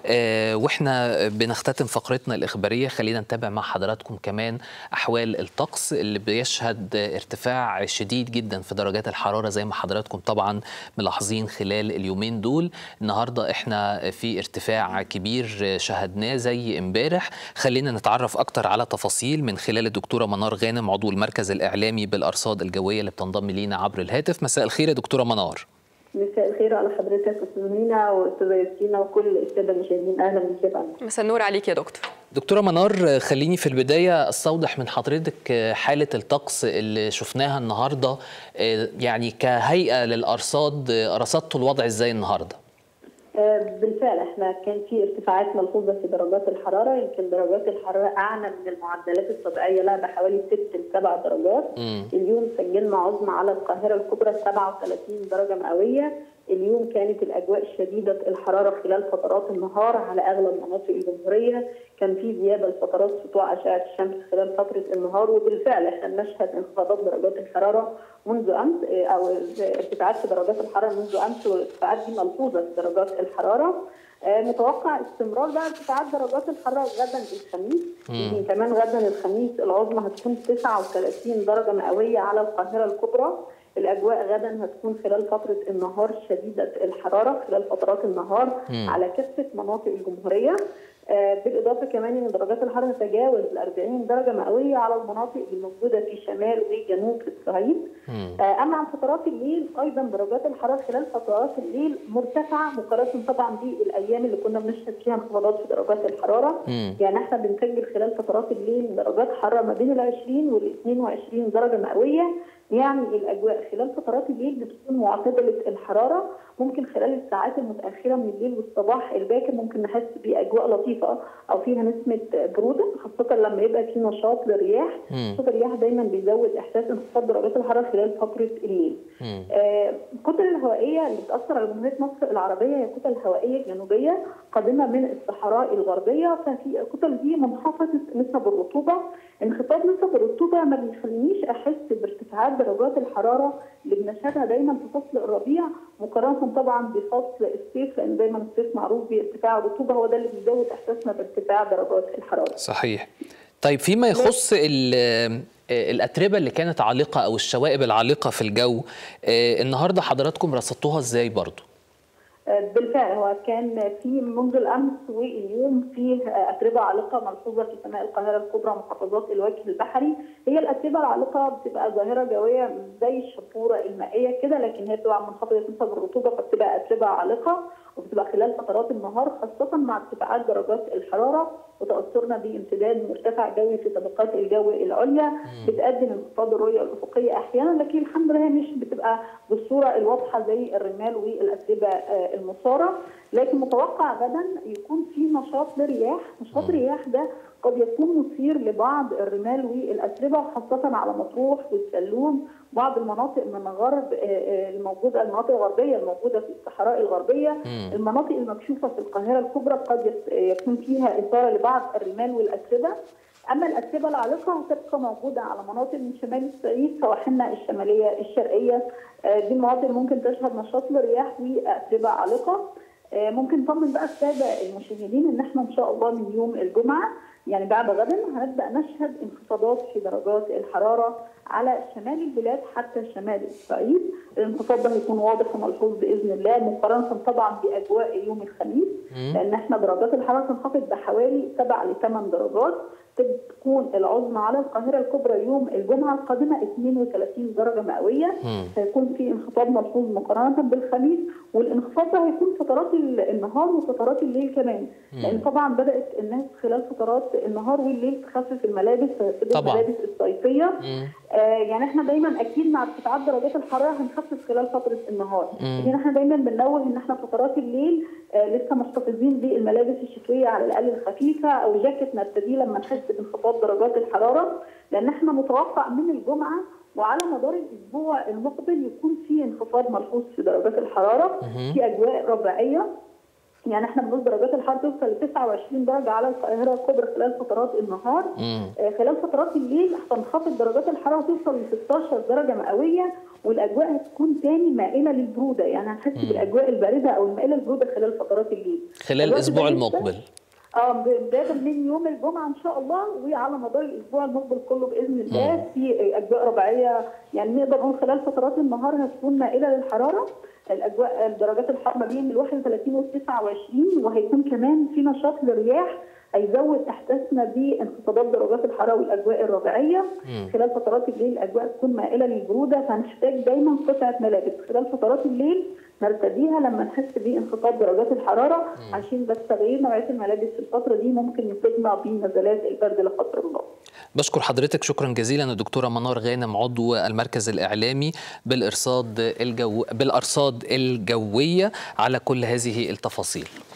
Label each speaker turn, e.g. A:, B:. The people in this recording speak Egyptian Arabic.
A: آه، واحنا بنختتم فقرتنا الإخبارية خلينا نتابع مع حضراتكم كمان أحوال الطقس اللي بيشهد ارتفاع شديد جدا في درجات الحرارة زي ما حضراتكم طبعا ملاحظين خلال اليومين دول النهاردة احنا في ارتفاع كبير شهدناه زي امبارح خلينا نتعرف أكتر على تفاصيل من خلال الدكتورة منار غانم عضو المركز الإعلامي بالأرصاد الجوية اللي بتنضم لينا عبر الهاتف مساء الخير يا دكتورة منار
B: مساء الخير على حضرتك استاذ مينا واستاذه ياسمينه وكل الساده المشاهدين اهلا بك يا فندم
C: مساء النور عليك يا دكتور
A: دكتورة منار خليني في البداية استوضح من حضرتك حالة الطقس اللي شفناها النهاردة يعني كهيئة للأرصاد رصدتوا الوضع ازاي النهارده؟
B: بالفعل احنا كان في ارتفاعات ملحوظه في درجات الحراره يمكن درجات الحراره اعلى من المعدلات الطبيعيه لها بحوالي 6 ل 7 درجات
A: مم.
B: اليوم سجلنا عظمى على القاهره الكبرى 37 درجه مئويه اليوم كانت الاجواء شديده الحراره خلال فترات النهار على اغلب مناطق الجمهوريه كان في زياده لفترات سطوع اشعه الشمس خلال فتره النهار وبالفعل احنا بنشهد انخفاضات درجات الحراره منذ امس اه، او ارتفاعات في درجات الحراره منذ امس والارتفاعات دي ملحوظه في درجات الحراره اه، متوقع استمرار بقى ارتفاعات درجات الحراره غدا الخميس يمكن كمان غدا الخميس العظمى هتكون 39 درجه مئويه على القاهره الكبرى الاجواء غدا هتكون خلال فتره النهار شديده الحراره خلال فترات النهار
A: مم.
B: على كافه مناطق الجمهوريه آه، بالاضافه كمان ان درجات الحراره تتجاوز ال 40 درجه مئويه على المناطق الموجوده في شمال وجنوب الصعيد
A: مم.
B: آه، اما عن فترات الليل ايضا درجات الحراره خلال فترات الليل مرتفعه مقارنه طبعا بالايام اللي كنا بنشهد فيها انخفاضات في درجات الحراره
A: مم.
B: يعني احنا بنسجل خلال فترات الليل درجات حراره ما بين ال 20 وال 22 درجه مئويه يعني الاجواء خلال فترات الليل بتكون معتدله الحراره ممكن خلال الساعات المتاخره من الليل والصباح الباكر ممكن نحس باجواء لطيفه او فيها نسمه بروده خاصه لما يبقى في نشاط للرياح
A: مم.
B: صوت الرياح دايما بيزود احساس انخفاض درجات الحراره خلال فتره الليل
A: مم.
B: آه، الكتل الهوائيه اللي بتاثر على جمهوريه مصر العربيه هي كتل هوائيه جنوبيه قادمه من الصحراء الغربيه ففي الكتل دي منخفضه نسب الرطوبه انخفاض نسب الرطوبه ما بيخلينيش احس بارتفاعات درجات الحراره اللي بنشهدها دايما في فصل الربيع مقارنه طبعا بفصل الصيف لان دايما الصيف معروف بارتفاع الرطوبه هو ده اللي بيزود احساسنا بارتفاع درجات الحراره
A: صحيح طيب فيما يخص ال- الأتربة اللي كانت عالقة أو الشوائب العالقة في الجو آه، النهاردة حضراتكم رصدتوها إزاي برضو؟
B: بالفعل هو كان في منذ الامس واليوم في اتربه عالقه ملحوظه في سماء القاهره الكبرى ومحافظات الوجه البحري هي الاتربه العالقه بتبقى ظاهره جويه زي الشبوره المائيه كده لكن هي بتبقى منخفضه نسب الرطوبه فبتبقى اتربه عالقه وبتبقى خلال فترات النهار خاصه مع ارتفاعات درجات الحراره وتاثرنا بامتداد مرتفع جوي في طبقات الجو العليا بتؤدي لانخفاض الرؤيه الافقيه احيانا لكن الحمد لله مش بتبقى بالصوره الواضحه زي الرمال والاتربه آه، المصاره لكن متوقع غدا يكون في نشاط لرياح نشاط الرياح ده قد يكون مثير لبعض الرمال والاتربه خاصه على مطروح والسلوم بعض المناطق من غرب آه، آه، الموجوده المناطق الغربيه الموجوده في الصحراء الغربيه
A: مم.
B: المناطق المكشوفه في القاهره الكبرى قد يس- يكون فيها اثاره لبعض الرمال والاتربه اما الاتربه العالقه هتبقى موجوده على مناطق من شمال الصعيد سواحلنا الشماليه الشرقيه آه، دي المناطق اللي ممكن تشهد نشاط للرياح واتربه عالقه آه، ممكن نطمن بقى الساده المشاهدين ان احنا ان شاء الله من يوم الجمعه يعني بعد غدا هنبدا نشهد انخفاضات في درجات الحراره على شمال البلاد حتى شمال الصعيد الانخفاض ده هيكون واضح وملحوظ باذن الله مقارنه طبعا باجواء يوم الخميس
A: مم.
B: لان احنا درجات الحراره تنخفض بحوالي 7 ل 8 درجات تكون العظمى على القاهره الكبرى يوم الجمعه القادمه 32 درجه مئويه
A: مم.
B: هيكون في انخفاض ملحوظ مقارنه بالخميس والانخفاض ده هيكون فترات ال- النهار وفترات الليل كمان لان طبعا بدات الناس خلال فترات النهار والليل تخفف الملابس تلبس
A: طبعاً.
B: الملابس الصيفيه
A: مم.
B: آه يعني احنا دايما اكيد مع ارتفاعات درجات الحراره هنخفف خلال فتره النهار
A: مم.
B: لكن احنا دايما بننوه ان احنا فترات الليل آه لسه محتفظين بالملابس الشتويه على الاقل الخفيفه او جاكيت نرتديه لما نحس بانخفاض درجات الحراره لان احنا متوقع من الجمعه وعلى مدار الاسبوع المقبل يكون في انخفاض ملحوظ في درجات الحراره
A: مهم.
B: في اجواء ربيعيه يعني احنا بنقول درجات الحراره توصل ل 29 درجه على القاهره الكبرى خلال فترات النهار
A: مم.
B: آه، خلال فترات الليل هتنخفض درجات الحراره توصل ل 16 درجه مئويه والاجواء هتكون تاني مائله للبروده يعني هنحس بالاجواء البارده او المائله للبروده خلال فترات الليل
A: خلال
B: الوقت
A: الاسبوع
B: ده لسه-
A: المقبل
B: اه بدايه من يوم الجمعه ان شاء الله وعلى مدار الاسبوع المقبل كله باذن الله في اجواء ربيعيه يعني نقدر نقول خلال فترات النهار هتكون مائله للحراره الاجواء درجات الحراره ما بين ال 31 وال 29 وهيكون كمان في نشاط للرياح هيزود احساسنا بانخفاضات درجات الحراره والاجواء الربيعيه خلال فترات الليل الاجواء تكون مائله للبروده فهنحتاج دايما قطعه ملابس خلال فترات الليل نرتديها لما نحس بانخفاض درجات الحراره عشان بس تغيير نوعيه الملابس في الفتره دي ممكن يصيبنا بنزلات البرد لا قدر الله.
A: بشكر حضرتك شكرا جزيلا الدكتوره منار غانم عضو المركز الاعلامي بالارصاد الجو بالارصاد الجويه على كل هذه التفاصيل